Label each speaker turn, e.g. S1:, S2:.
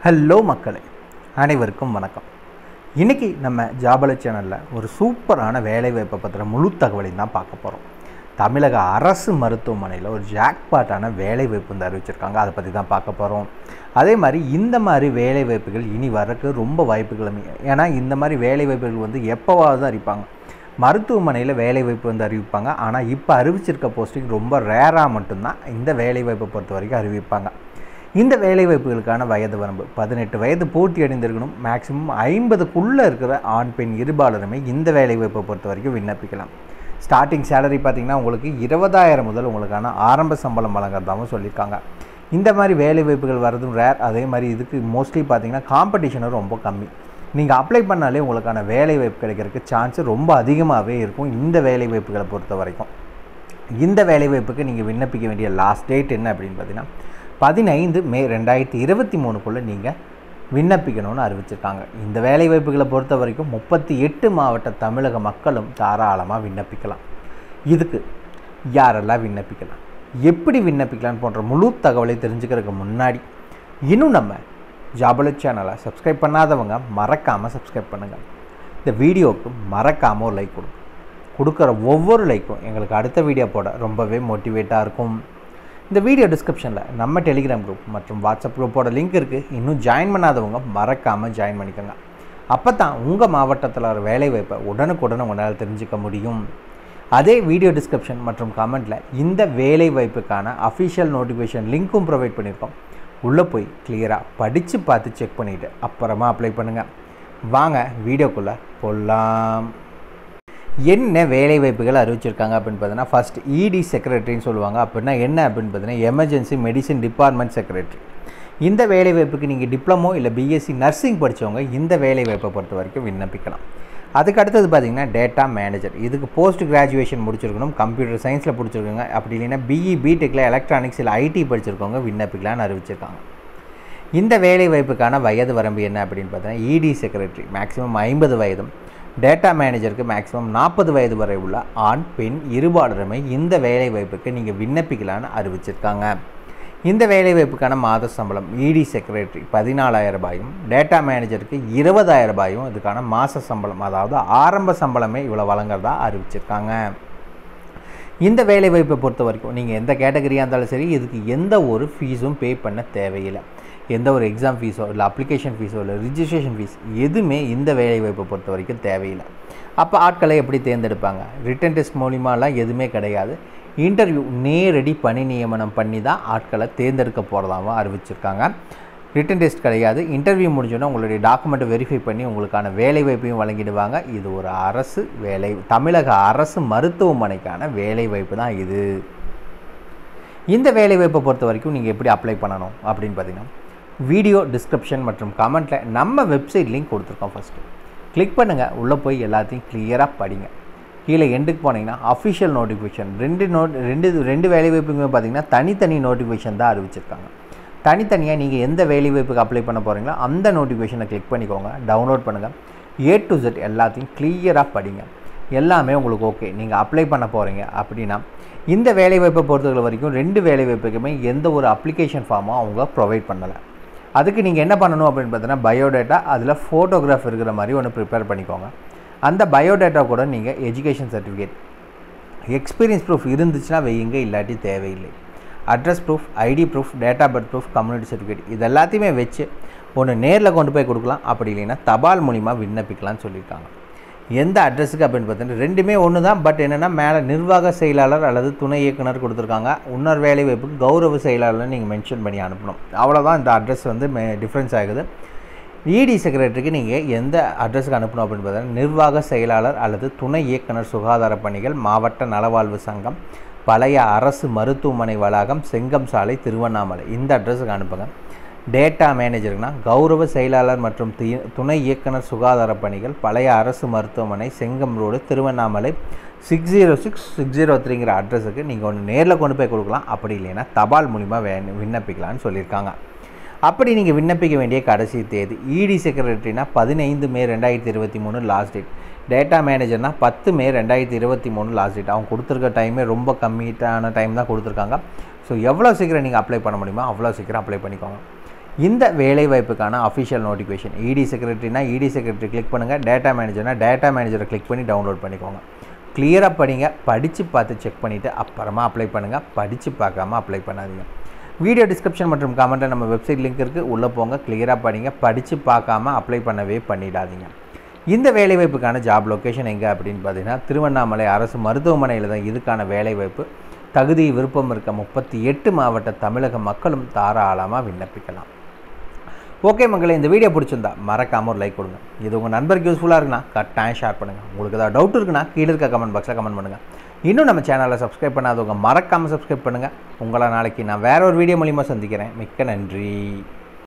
S1: Hello மக்களே அனைவருக்கும் வணக்கம் இன்றைக்கி நம்ம ஜாபல சேனலில் ஒரு சூப்பரான வேலைவாய்ப்பை பற்றின முழு தகவலையும் தான் பார்க்க போகிறோம் தமிழக அரசு மருத்துவமனையில் ஒரு ஜாக்பாட்டான வேலைவாய்ப்பு வந்து அறிவிச்சிருக்காங்க அதை பற்றி தான் பார்க்க போகிறோம் அதே மாதிரி இந்த மாதிரி வேலைவாய்ப்புகள் இனி வரக்கு ரொம்ப வாய்ப்புகள் அதிகம். ஏன்னா இந்த மாதிரி வேலைவாய்ப்புகள் வந்து எப்போவாவது தான் அறிவிப்பாங்க மருத்துவமனையில் வேலைவாய்ப்பு வந்து அறிவிப்பாங்க ஆனால் இப்போ அறிவிச்சிருக்க போஸ்டிங் ரொம்ப ரேராக மட்டும்தான் இந்த வேலைவாய்ப்பை பொறுத்த வரைக்கும் அறிவிப்பாங்க இந்த வேலைவாய்ப்புகளுக்கான வயது வரம்பு பதினெட்டு வயது பூர்த்தி அடைந்திருக்கணும் மேக்ஸிமம் ஐம்பதுக்குள்ளே இருக்கிற ஆண் பெண் இருபாலருமே இந்த வேலைவாய்ப்பை பொறுத்த வரைக்கும் விண்ணப்பிக்கலாம் ஸ்டார்டிங் சேலரி பார்த்தீங்கன்னா உங்களுக்கு இருபதாயிரம் முதல் உங்களுக்கான ஆரம்ப சம்பளம் வழங்குறதாகவும் சொல்லியிருக்காங்க இந்த மாதிரி வேலைவாய்ப்புகள் வரதும் ரேர் அதே மாதிரி இதுக்கு மோஸ்ட்லி பார்த்தீங்கன்னா காம்படிஷனும் ரொம்ப கம்மி நீங்கள் அப்ளை பண்ணாலே உங்களுக்கான வேலைவாய்ப்பு கிடைக்கிறதுக்கு சான்ஸ் ரொம்ப அதிகமாகவே இருக்கும் இந்த வேலைவாய்ப்புகளை பொறுத்த வரைக்கும் இந்த வேலைவாய்ப்புக்கு நீங்கள் விண்ணப்பிக்க வேண்டிய லாஸ்ட் டேட் என்ன அப்படின்னு பார்த்தீங்கன்னா பதினைந்து மே ரெண்டாயிரத்தி இருபத்தி மூணுக்குள்ளே நீங்கள் விண்ணப்பிக்கணும்னு அறிவிச்சிருக்காங்க இந்த வேலைவாய்ப்புகளை பொறுத்த வரைக்கும் முப்பத்தி எட்டு மாவட்ட தமிழக மக்களும் தாராளமாக விண்ணப்பிக்கலாம் இதுக்கு யாரெல்லாம் விண்ணப்பிக்கலாம் எப்படி விண்ணப்பிக்கலாம் போன்ற முழு தகவலை தெரிஞ்சுக்கிறதுக்கு முன்னாடி இன்னும் நம்ம ஜாபல சேனலை சப்ஸ்கிரைப் பண்ணாதவங்க மறக்காமல் சப்ஸ்கிரைப் பண்ணுங்கள் இந்த வீடியோவுக்கு மறக்காமல் ஒரு லைக் கொடுங்க கொடுக்குற ஒவ்வொரு லைக்கும் எங்களுக்கு அடுத்த வீடியோ போட ரொம்பவே மோட்டிவேட்டாக இருக்கும் இந்த வீடியோ டிஸ்கிரிப்ஷனில் நம்ம டெலிகிராம் குரூப் மற்றும் வாட்ஸ்அப் குரூப்போட லிங்க் இருக்குது இன்னும் ஜாயின் பண்ணாதவங்க மறக்காமல் ஜாயின் பண்ணிக்கோங்க அப்போ தான் உங்கள் மாவட்டத்தில் ஒரு வேலைவாய்ப்பை உடனுக்குடன் உங்களால் தெரிஞ்சுக்க முடியும் அதே வீடியோ டிஸ்கிரிப்ஷன் மற்றும் கமெண்ட்டில் இந்த வேலை வாய்ப்புக்கான அஃபிஷியல் நோட்டிஃபிகேஷன் லிங்க்கும் ப்ரொவைட் பண்ணியிருக்கோம் உள்ளே போய் கிளியராக படித்து பார்த்து செக் பண்ணிவிட்டு அப்புறமா அப்ளை பண்ணுங்கள் வாங்க வீடியோக்குள்ளே போடலாம் என்ன வேலை வாய்ப்புகள் அறிவிச்சிருக்காங்க அப்படின்னு பார்த்தீங்கன்னா ஃபர்ஸ்ட் இடி செக்ரட்டரின்னு சொல்லுவாங்க அப்படின்னா என்ன அப்படின்னு பார்த்தீங்கன்னா எமர்ஜென்சி மெடிசின் டிபார்ட்மெண்ட் செக்ரட்டரி இந்த வேலை வாய்ப்புக்கு நீங்கள் டிப்ளமோ இல்லை பிஎஸ்சி நர்சிங் படித்தவங்க இந்த வேலை வாய்ப்பை பொறுத்த வரைக்கும் விண்ணப்பிக்கலாம் அதுக்கு அடுத்தது பார்த்தீங்கன்னா டேட்டா மேனேஜர் இதுக்கு போஸ்ட் கிராஜுவேஷன் முடிச்சிருக்கணும் கம்ப்யூட்டர் சயின்ஸில் படிச்சிருக்கோங்க அப்படி இல்லைன்னா பிஇ பிடெக்கில் எலக்ட்ரானிக்ஸ் இல்லை ஐடி படிச்சிருக்கவங்க விண்ணப்பிக்கலாம்னு அறிவிச்சிருக்காங்க இந்த வேலை வாய்ப்புக்கான வயது வரம்பு என்ன அப்படின்னு பார்த்தீங்கன்னா இடி செக்ரட்டரி மேக்ஸிமம் ஐம்பது வயதும் டேட்டா மேனேஜருக்கு மேக்ஸிமம் நாற்பது வயது வரை உள்ள ஆண் பெண் இருபாலருமே இந்த வேலை வாய்ப்புக்கு நீங்கள் விண்ணப்பிக்கலான்னு அறிவிச்சிருக்காங்க இந்த வேலை வாய்ப்புக்கான மாத சம்பளம் இடி செக்ரட்டரி பதினாலாயிரம் ரூபாயும் டேட்டா மேனேஜருக்கு இருபதாயிரம் ரூபாயும் இதுக்கான மாத சம்பளம் அதாவது ஆரம்ப சம்பளமே இவ்வளோ வழங்குறதா அறிவிச்சிருக்காங்க இந்த வேலை வாய்ப்பை பொறுத்த வரைக்கும் நீங்கள் எந்த கேட்டகரியாக இருந்தாலும் சரி இதுக்கு எந்த ஒரு ஃபீஸும் பே பண்ண தேவையில்லை எந்த ஒரு எக்ஸாம் ஃபீஸோ இல்லை அப்ளிகேஷன் ஃபீஸோ இல்லை ரிஜிஸ்ட்ரேஷன் ஃபீஸ் எதுவுமே இந்த வேலை வாய்ப்பை பொறுத்த வரைக்கும் தேவையில்லை அப்போ ஆட்களை எப்படி தேர்ந்தெடுப்பாங்க ரிட்டன் டெஸ்ட் மூலிமாலாம் எதுவுமே கிடையாது இன்டர்வியூ நேரடி பணி நியமனம் பண்ணி தான் ஆட்களை தேர்ந்தெடுக்க போகிறதாகவும் அறிவிச்சிருக்காங்க ரிட்டன் டெஸ்ட் கிடையாது இன்டர்வியூ முடிஞ்சோன்னா உங்களுடைய டாக்குமெண்ட்டை வெரிஃபை பண்ணி உங்களுக்கான வேலை வாய்ப்பையும் வழங்கிடுவாங்க இது ஒரு அரசு வேலை தமிழக அரசு மருத்துவமனைக்கான வேலை வாய்ப்பு தான் இது இந்த வேலை வாய்ப்பை பொறுத்த வரைக்கும் நீங்கள் எப்படி அப்ளை பண்ணணும் அப்படின்னு பார்த்தீங்கன்னா வீடியோ டிஸ்கிரிப்ஷன் மற்றும் கமெண்ட்டில் நம்ம வெப்சைட் லிங்க் கொடுத்துருக்கோம் ஃபஸ்ட்டு கிளிக் பண்ணுங்கள் உள்ளே போய் எல்லாத்தையும் கிளியராக படிங்க கீழே எண்டுக்கு போனீங்கன்னா அஃபிஷியல் நோட்டிஃபிகேஷன் ரெண்டு நோட் ரெண்டு ரெண்டு வேலை வாய்ப்புக்குமே பார்த்தீங்கன்னா தனித்தனி நோட்டிஃபிகேஷன் தான் அறிவிச்சிருக்காங்க தனித்தனியாக நீங்கள் எந்த வேலை வாய்ப்புக்கு அப்ளை பண்ண போகிறீங்களோ அந்த நோட்டிஃபிகேஷனை கிளிக் பண்ணிக்கோங்க டவுன்லோட் பண்ணுங்கள் ஏ டு Z எல்லாத்தையும் கிளியராக படிங்க எல்லாமே உங்களுக்கு ஓகே நீங்கள் அப்ளை பண்ண போகிறீங்க அப்படின்னா இந்த வேலைவாய்ப்பை பொறுத்தவரை வரைக்கும் ரெண்டு வேலைவாய்ப்புக்குமே எந்த ஒரு அப்ளிகேஷன் ஃபார்மும் அவங்க ப்ரொவைட் பண்ணலை அதுக்கு நீங்கள் என்ன பண்ணணும் அப்படின்னு பார்த்தீங்கன்னா பயோடேட்டா அதில் ஃபோட்டோகிராஃப் இருக்கிற மாதிரி ஒன்று ப்ரிப்பேர் பண்ணிக்கோங்க அந்த பயோடேட்டா கூட நீங்கள் எஜுகேஷன் சர்டிஃபிகேட் எக்ஸ்பீரியன்ஸ் ப்ரூஃப் இருந்துச்சுன்னா வையுங்க இல்லாட்டி தேவையில்லை address proof ID proof date of birth proof community certificate இது எல்லாத்தையுமே வச்சு ஒன்று நேரில் கொண்டு போய் கொடுக்கலாம் அப்படி இல்லைன்னா தபால் மூலிமா விண்ணப்பிக்கலாம்னு சொல்லியிருக்காங்க எந்த அட்ரஸுக்கு அப்படின்னு பார்த்தீங்கன்னா ரெண்டுமே ஒன்று தான் பட் என்னென்னா மேலே நிர்வாக செயலாளர் அல்லது துணை இயக்குனர் கொடுத்துருக்காங்க இன்னொரு வேலை வாய்ப்புக்கு கௌரவ செயலாளர் நீங்கள் மென்ஷன் பண்ணி அனுப்பணும் அவ்வளோதான் இந்த அட்ரஸ் வந்து மே டிஃப்ரென்ஸ் ஆகுது இடி செக்ரட்டரிக்கு நீங்கள் எந்த அட்ரஸுக்கு அனுப்பணும் அப்படின்னு பார்த்தீங்கன்னா நிர்வாக செயலாளர் அல்லது துணை இயக்குனர் சுகாதார பணிகள் மாவட்ட நலவாழ்வு சங்கம் பழைய அரசு மருத்துவமனை வளாகம் செங்கம் சாலை திருவண்ணாமலை இந்த அட்ரஸுக்கு அனுப்புங்க டேட்டா மேனேஜருக்குனா கௌரவ செயலாளர் மற்றும் தி- துணை இயக்குனர் சுகாதார பணிகள் பழைய அரசு மருத்துவமனை Chengam road Tiruvannamalai six zero six six zero த்ரீங்கிற அட்ரஸுக்கு நீங்கள் ஒன்று நேரில் கொண்டு போய் கொடுக்கலாம் அப்படி இல்லைன்னா தபால் மூலிமா வே விண்ணப்பிக்கலாம்னு சொல்லியிருக்காங்க அப்படி நீங்கள் விண்ணப்பிக்க வேண்டிய கடைசி தேதி இடி செக்ரட்டரினா பதினைந்து மே ரெண்டாயிரத்தி இருபத்தி மூணு லாஸ்ட் டேட் டேட்டா மேனேஜர்னா பத்து மே ரெண்டாயிரத்தி இருபத்தி மூணு லாஸ்ட் டேட் அவங்க கொடுத்துருக்க டைமே ரொம்ப கம்மியான டைம் தான் கொடுத்துருக்காங்க ஸோ எவ்வளோ சீக்கிரம் நீங்கள் அப்ளை பண்ண முடியுமோ அவ்வளோ சீக்கிரம் அப்ளை பண்ணிக்கோங்க இந்த வேலைவாய்ப்புக்கான அஃபிஷியல் நோட்டிஃபிகேஷன் இடி செக்ரட்டரினா இடி செக்ரட்டரி கிளிக் பண்ணுங்கள் டேட்டா மேனேஜர்னா டேட்டா மேனேஜரை கிளிக் பண்ணி டவுன்லோட் பண்ணிக்கோங்க கிளியராக படிங்க படித்து பார்த்து செக் பண்ணிவிட்டு அப்புறமா அப்ளை பண்ணுங்கள் படித்து பார்க்காம அப்ளை பண்ணாதீங்க வீடியோ டிஸ்கிரிப்ஷன் மற்றும் கமெண்ட்டில் நம்ம வெப்சைட் லிங்க் இருக்குது உள்ளே போங்க கிளியராக படிங்க படித்து பார்க்காம அப்ளை பண்ணவே பண்ணிடாதீங்க இந்த வேலைவாய்ப்புக்கான ஜாப் லொக்கேஷன் எங்கே அப்படின்னு பார்த்தீங்கன்னா திருவண்ணாமலை அரசு மருத்துவமனையில் தான் இதுக்கான வேலைவாய்ப்பு தகுதி விருப்பம் இருக்க முப்பத்தி எட்டு மாவட்ட தமிழக மக்களும் தாராளமாக விண்ணப்பிக்கலாம் ஓகே மக்களே இந்த வீடியோ பிடிச்சிருந்தா மறக்காமல் ஒரு லைக் கொடுங்க இது உங்கள் நண்பருக்கு யூஸ்ஃபுல்லாக இருக்குன்னா கட்டாயம் ஷேர் பண்ணுங்கள் உங்களுக்கு ஏதாவது டவுட் இருக்குன்னா கீழே இருக்க கமெண்ட் பாக்ஸில் கமெண்ட் பண்ணுங்கள் இன்னும் நம்ம சேனலை சப்ஸ்கிரைப் பண்ணாதவங்க மறக்காமல் சப்ஸ்கிரைப் பண்ணுங்கள் உங்களை நாளைக்கு நான் வேற ஒரு வீடியோ மூலிமா சந்திக்கிறேன் மிக்க நன்றி